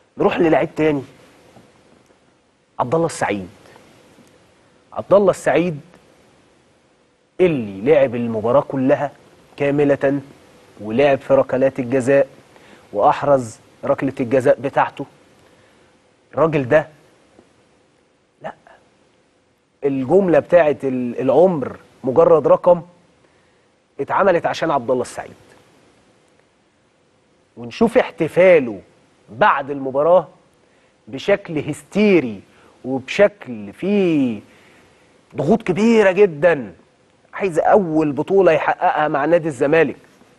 نروح للعيب تاني عبد الله السعيد عبد الله السعيد اللي لعب المباراة كلها كاملة ولعب في ركلات الجزاء وأحرز ركلة الجزاء بتاعته الراجل ده لا الجملة بتاعت ال- العمر مجرد رقم اتعملت عشان عبد الله السعيد ونشوف احتفاله بعد المباراة بشكل هستيري وبشكل فيه ضغوط كبيرة جدا عايز أول بطولة يحققها مع نادي الزمالك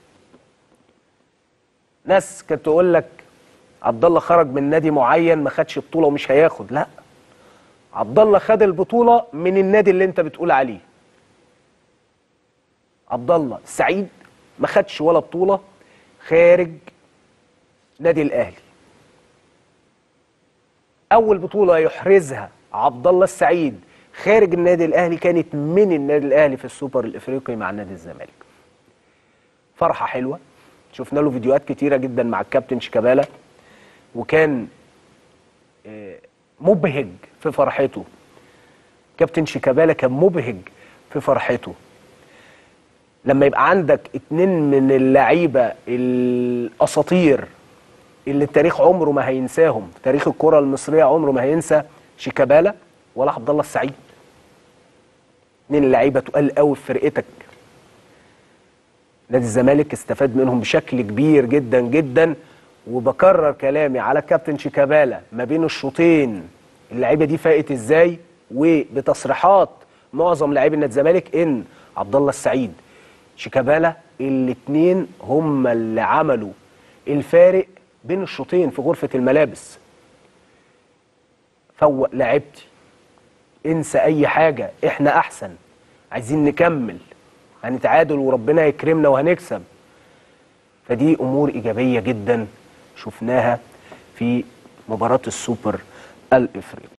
ناس كانت تقول لك عبد الله خرج من نادي معين ما خدش بطولة ومش هياخد لا عبد الله خد البطولة من النادي اللي انت بتقول عليه عبد الله السعيد ما خدش ولا بطولة خارج نادي الاهلي اول بطوله يحرزها عبد الله السعيد خارج النادي الاهلي كانت من النادي الاهلي في السوبر الافريقي مع نادي الزمالك فرحه حلوه شفنا له فيديوهات كتيره جدا مع الكابتن شيكابالا وكان آه، مبهج في فرحته كابتن شيكابالا كان مبهج في فرحته لما يبقى عندك اتنين من اللعيبه الاساطير اللي التاريخ عمره ما هينساهم تاريخ الكره المصريه عمره ما هينسى شيكابالا ولا عبد الله السعيد اتنين اللعيبه تقال قوي في فرقتك نادي الزمالك استفاد منهم بشكل كبير جدا جدا وبكرر كلامي على كابتن شيكابالا ما بين الشوطين اللعيبه دي فاقت ازاي وبتصريحات معظم لاعبي نادي الزمالك ان عبد الله السعيد شيكابالا الاثنين هم اللي عملوا الفارق بين الشوطين في غرفه الملابس فوق لعبتي انسى اي حاجه احنا احسن عايزين نكمل هنتعادل وربنا يكرمنا وهنكسب فدي امور ايجابيه جدا شفناها في مباراه السوبر الافريقي